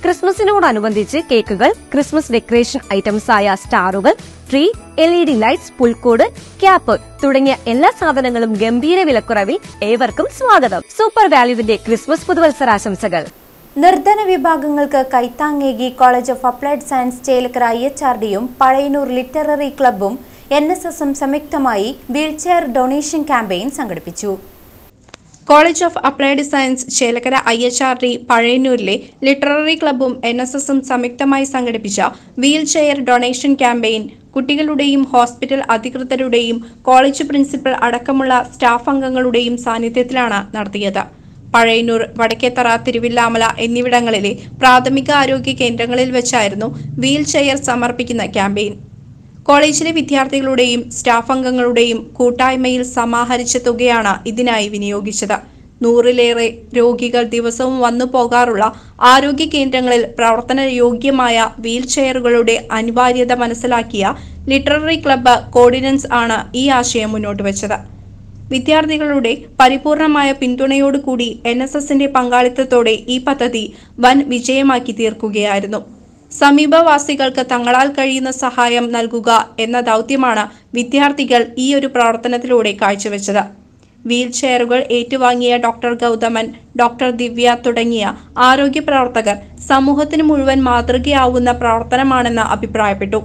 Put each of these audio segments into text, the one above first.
ക്രിസ്മസിനോടനുബന്ധിച്ച് കേക്കുകൾ Christmas decoration items ആയ സ്റ്റാറുകൾ tree L E D lights പുൽക്കൂട് ക്യാപ്പ് തുടങ്ങിയ എല്ലാ സാധനങ്ങളും ഗംഭീര വിലക്കുറവിൽ ഏവർക്കും സ്വാഗതം സൂപ്പർ വാല്യുവിന്റെ ക്രിസ്മസ് പുതുവത്സരാശംസകൾ നിർധന വിഭാഗങ്ങൾക്ക് കൈത്താങ്ങേകി college of applied science Chelakkara I H R ഡിയും പഴയന്നൂർ ലിറ്റററി ക്ലബ്ബും എൻ എസ് എസും സംയുക്തമായി വീൽചെയർ ഡൊണേഷൻ ക്യാമ്പയിൻ സംഘടിപ്പിച്ചു college of applied science Chelakkara I H R D പഴയന്നൂരിലെ ലിറ്റററി ക്ലബ്ബും എൻ എസ് എസും സംയുക്തമായി സംഘടിപ്പിച്ച വീൽ ചെയർ ഡൊണേഷൻ ക്യാമ്പയിൻ കുട്ടികളുടെയും ഹോസ്പിറ്റൽ അധികൃതരുടെയും കോളേജ് പ്രിൻസിപ്പൽ അടക്കമുള്ള സ്റ്റാഫ് അംഗങ്ങളുടെയും സാന്നിധ്യത്തിലാണ് നടത്തിയത് പഴയന്നൂർ വടക്കേത്തറ തിരുവില്ലാമല എന്നിവിടങ്ങളിലെ പ്രാഥമിക ആരോഗ്യ കേന്ദ്രങ്ങളിൽ വെച്ചായിരുന്നു വീൽ ചെയർ സമർപ്പിക്കുന്ന ക്യാമ്പയിൻ കോളേജിലെ വിദ്യാർത്ഥികളുടെയും സ്റ്റാഫ് അംഗങ്ങളുടെയും കൂട്ടായ്മയിൽ സമാഹരിച്ച തുകയാണ് ഇതിനായി വിനിയോഗിച്ചത് നൂറിലേറെ രോഗികൾ ദിവസവും വന്നു പോകാറുള്ള ആരോഗ്യ കേന്ദ്രങ്ങളിൽ പ്രവർത്തന യോഗ്യമായ വീൽ ചെയറുകളുടെ അനിവാര്യത മനസ്സിലാക്കിയ ലിറ്റററി ക്ലബ്ബ് കോർഡിനൻസ് ആണ് ഈ ആശയം മുന്നോട്ട് വെച്ചത് വിദ്യാർത്ഥികളുടെ പരിപൂർണമായ പിന്തുണയോടുകൂടി എൻ എസ് എസിന്റെ പങ്കാളിത്തത്തോടെ ഈ പദ്ധതി വൻ വിജയമാക്കി തീർക്കുകയായിരുന്നു സമീപവാസികൾക്ക് തങ്ങളാൽ കഴിയുന്ന സഹായം നൽകുക എന്ന ദൗത്യമാണ് വിദ്യാർത്ഥികൾ ഈ ഒരു പ്രവർത്തനത്തിലൂടെ കാഴ്ചവെച്ചത് വീൽ ചെയറുകൾ ഏറ്റുവാങ്ങിയ ഡോക്ടർ ഗൗതമൻ ഡോക്ടർ ദിവ്യ തുടങ്ങിയ ആരോഗ്യ പ്രവർത്തകർ സമൂഹത്തിന് മുഴുവൻ മാതൃകയാവുന്ന പ്രവർത്തനമാണെന്ന് അഭിപ്രായപ്പെട്ടു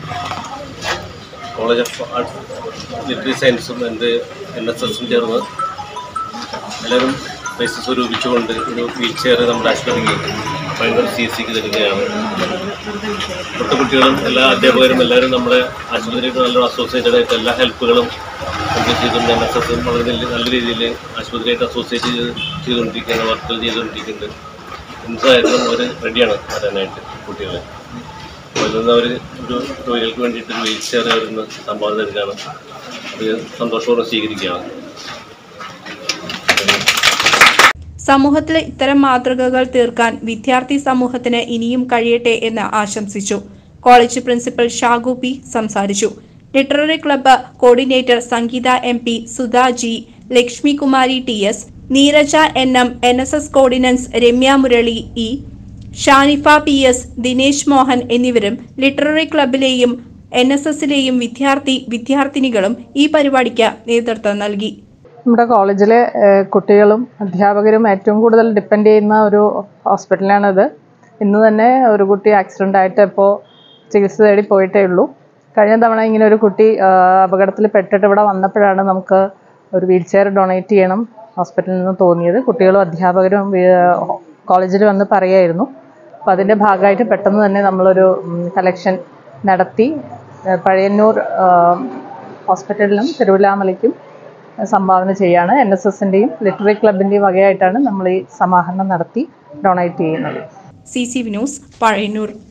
കോളേജ് ഓഫ് ആർട്സ് ലിറ്റററി സയൻസും എൻ്റെ എൻ എസ് എസും ചേർന്ന് എല്ലാവരും പൈസ സ്വരൂപിച്ചുകൊണ്ട് ഒരു വീൽ ചെയർ നമ്മുടെ ആശുപത്രിക്ക് ഭയങ്കര സി സിക്ക് തരികയാണ് തൊട്ട് കുട്ടികളും എല്ലാ അധ്യാപകരും എല്ലാവരും നമ്മുടെ ആശുപത്രിക്ക് നല്ല അസോസിയേറ്റഡ് ആയിട്ട് എല്ലാ ഹെൽപ്പുകളും നമുക്ക് ചെയ്തിട്ടുണ്ട് എൻ എസ് എസും വളരെ നല്ല- നല്ല രീതിയിൽ ആശുപത്രിയായിട്ട് അസോസിയേറ്റ് ചെയ്ത് ചെയ്തുകൊണ്ടിരിക്കുകയാണ് വർക്കുകൾ ചെയ്തുകൊണ്ടിരിക്കുന്നുണ്ട് എന്തായാലും അവർ റെഡിയാണ് വരാനായിട്ട് കുട്ടികളെ അതിൽ നിന്ന് അവർ ഒരു തൊഴിലുകൾക്ക് വേണ്ടിയിട്ട് ഒരു വീൽ ചെയർ അവരിൽ നിന്ന് സംഭാവന തരികയാണ് അത് സന്തോഷപൂർവ്വം സ്വീകരിക്കുകയാണ് സമൂഹത്തിൽ ഇത്തരം മാതൃകകൾ തീർക്കാൻ വിദ്യാർത്ഥി സമൂഹത്തിന് ഇനിയും കഴിയട്ടെ എന്ന് ആശംസിച്ചു കോളേജ് പ്രിൻസിപ്പൽ ഷാഗു പി സംസാരിച്ചു literary club coordinator Sangeetha M P Sudha G Lakshmi Kumari T S Neeraja N M N S S coordinators Ramya Murali E Shanifa P S Dinesh Mohan എന്നിവരും ലിറ്റററി ക്ലബിലെയും എൻ എസ് എസിലെയും വിദ്യാർത്ഥി വിദ്യാർത്ഥിനികളും ഈ പരിപാടിക്ക് നേതൃത്വം നൽകി നമ്മുടെ കോളേജിലെ ഏഹ്, കുട്ടികളും അധ്യാപകരും ഏറ്റവും കൂടുതൽ ഡിപ്പെൻഡ് ചെയ്യുന്ന ഒരു ഹോസ്പിറ്റലാണിത് ഇന്ന് തന്നെ ഒരു കുട്ടി ആക്സിഡൻ്റ് ആയിട്ട് ഇപ്പോൾ ചികിത്സ തേടി പോയിട്ടേ ഉള്ളൂ കഴിഞ്ഞ തവണ ഇങ്ങനെ ഒരു കുട്ടി അപകടത്തിൽ പെട്ടിട്ട് ഇവിടെ വന്നപ്പോഴാണ് നമുക്ക് ഒരു വീൽ ചെയർ ഡൊണേറ്റ് ചെയ്യണം ഹോസ്പിറ്റലിൽ നിന്ന് തോന്നിയത് കുട്ടികളും അധ്യാപകരും കോളേജിൽ വന്ന് പറയായിരുന്നു അപ്പോൾ അതിൻ്റെ ഭാഗമായിട്ട് പെട്ടെന്ന് തന്നെ നമ്മളൊരു കളക്ഷൻ നടത്തി ഏഹ്, പഴയന്നൂർ ആഹ്, ഹോസ്പിറ്റലിലും തിരുവല്ലാമലയ്ക്കും സംഭാവന ചെയ്യാണ് എൻ എസ് എസിൻ്റെയും ലിറ്റററി ക്ലബിൻ്റെയും വകയായിട്ടാണ് നമ്മൾ ഈ സമാഹരണം നടത്തി ഡൊണേറ്റ് ചെയ്യുന്നത് C C V news Pazhayannur